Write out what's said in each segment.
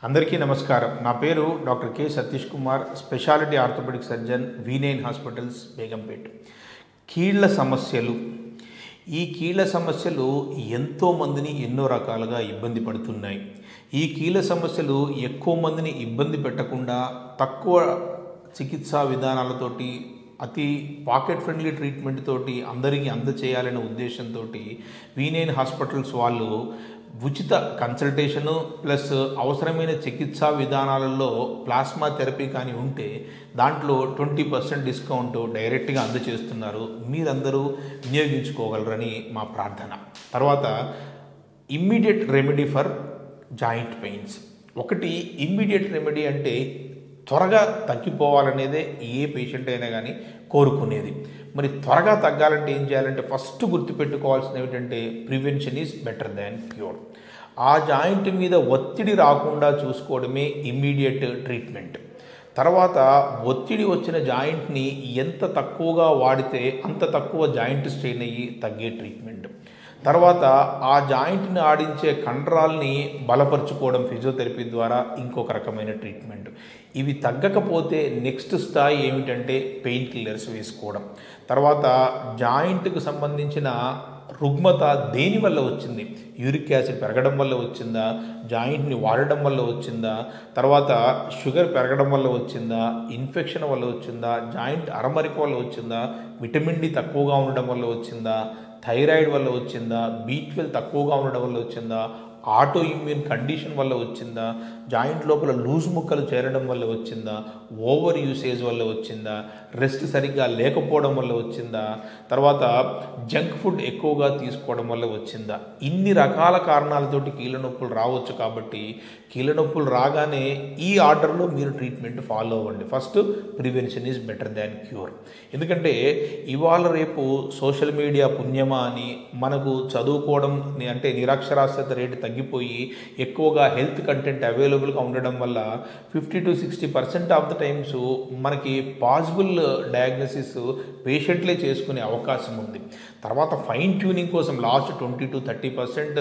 అందరికీ నమస్కారం నా పేరు doctor K Satish Kumar speciality orthopaedic surgeon V nine hospitals Begumpet కీళ్ల సమస్యలు ఈ కీళ్ల సమస్యలు ఎంతో మందిని ఎన్నో రకాలుగా ఇబ్బంది పడుతున్నాయి ఈ కీళ్ల సమస్యలు ఎక్కువ మందిని ఇబ్బంది పెట్టకుండా తక్కువ చికిత్సా విధానాలతోటి అతి పాకెట్ ఫ్రెండ్లీ ట్రీట్మెంట్ తోటి అందరికీ అందచేయాలనే ఉద్దేశంతో వి నైన్ హాస్పిటల్స్ వాళ్ళు ఉచిత కన్సల్టేషను ప్లస్ అవసరమైన చికిత్సా విధానాలలో ప్లాస్మా థెరపీ కానీ ఉంటే దాంట్లో ట్వంటీ పర్సెంట్ డిస్కౌంట్ డైరెక్ట్గా అందజేస్తున్నారు మీరందరూ వినియోగించుకోగలరని మా ప్రార్థన తర్వాత immediate remedy for joint pains ఒకటి ఇమ్మీడియట్ రెమెడీ అంటే త్వరగా తగ్గిపోవాలనేదే ఏ పేషెంట్ అయినా కానీ కోరుకునేది మరి త్వరగా తగ్గాలంటే ఏం చేయాలంటే ఫస్ట్ గుర్తుపెట్టుకోవాల్సింది ఏమిటంటే prevention is better than cure ఆ జాయింట్ మీద ఒత్తిడి రాకుండా చూసుకోవడమే ఇమ్మీడియట్ ట్రీట్మెంట్ తర్వాత ఒత్తిడి వచ్చిన జాయింట్ని ఎంత తక్కువగా వాడితే అంత తక్కువ జాయింట్ స్ట్రెయిన్ అయ్యి తగ్గే ట్రీట్మెంట్ తర్వాత ఆ జాయింట్ని ఆడించే కండరాల్ని బలపరుచుకోవడం ఫిజియోథెరపీ ద్వారా ఇంకొక రకమైన ట్రీట్మెంట్ ఇవి తగ్గకపోతే నెక్స్ట్ స్థాయి ఏమిటంటే పెయిన్ కిల్లర్స్ వేసుకోవడం తర్వాత జాయింట్కి సంబంధించిన రుగ్మత దేని వల్ల వచ్చింది యూరిక్ యాసిడ్ పెరగడం వల్ల వచ్చిందా జాయింట్ని వాడడం వల్ల వచ్చిందా తర్వాత షుగర్ పెరగడం వల్ల వచ్చిందా ఇన్ఫెక్షన్ వల్ల వచ్చిందా జాయింట్ అరమరిక వల్ల వచ్చిందా విటమిన్ డి తక్కువగా ఉండడం వల్ల వచ్చిందా థైరాయిడ్ వల్ల వచ్చిందా బీ ట్వెల్వ్ తక్కువగా ఉండడం వల్ల వచ్చిందా ఆటో ఇమ్యూన్ కండిషన్ వల్ల వచ్చిందా జాయింట్ లోపల లూజ్ ముక్కలు చేరడం వల్ల వచ్చిందా ఓవర్ యూసేజ్ వల్ల వచ్చిందా రెస్ట్ సరిగ్గా లేకపోవడం వల్ల వచ్చిందా తర్వాత జంక్ ఫుడ్ ఎక్కువగా తీసుకోవడం వల్ల వచ్చిందా ఇన్ని రకాల కారణాలతోటి కీళ్ళ నొప్పులు రావచ్చు కాబట్టి కీళ్ళ నొప్పులు రాగానే ఈ ఆర్డర్లో మీరు ట్రీట్మెంట్ ఫాలో అవ్వండి first prevention is better than cure ఎందుకంటే ఇవాళ రేపు సోషల్ మీడియా పుణ్యమా అని మనకు చదువుకోవడం అంటే నిరక్షరాస్యత రేటు తగ్గిపోయి ఎక్కువగా హెల్త్ కంటెంట్ అవైలబుల్గా ఉండడం వల్ల fifty to sixty percent of the times మనకి పాసిబుల్ డయాగ్నోసిస్ పేషెంట్లే చేసుకునే అవకాశం ఉంది తర్వాత ఫైన్ ట్యూనింగ్ కోసం last twenty to thirty percent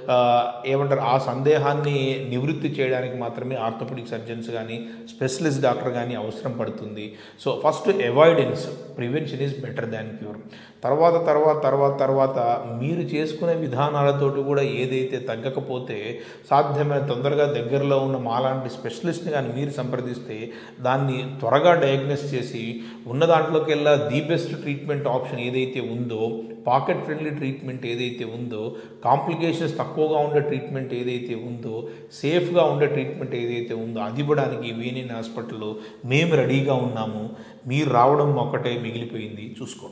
ఏమంటారు ఆ సందేహాన్ని నివృత్తి చేయడానికి మాత్రమే ఆర్థోపెడిక్ సర్జన్స్ కానీ స్పెషలిస్ట్ డాక్టర్ కానీ అవసరం పడుతుంది so first avoidance prevention is better than cure తర్వాత తర్వాత తర్వాత తర్వాత మీరు చేసుకునే విధానాలతోటి కూడా ఏదైతే తగ్గకపోతే సాధ్యమైన తొందరగా దగ్గరలో ఉన్న మాలాంటి స్పెషలిస్ట్ని కానీ మీరు సంప్రదిస్తే దాన్ని త్వరగా డయాగ్నోస్ చేసి ఉన్న దాంట్లోకి వెళ్ళా ది బెస్ట్ ట్రీట్మెంట్ ఆప్షన్ ఏదైతే ఉందో పాకెట్ ఫ్రెండ్లీ ట్రీట్మెంట్ ఏదైతే ఉందో కాంప్లికేషన్స్ తక్కువగా ఉండే ట్రీట్మెంట్ ఏదైతే ఉందో సేఫ్గా ఉండే ట్రీట్మెంట్ ఏదైతే ఉందో అది ఇవ్వడానికి వీనిన్ హాస్పిటల్లో మేము రెడీగా ఉన్నాము మీరు రావడం ఒకటే మిగిలిపోయింది చూసుకోండి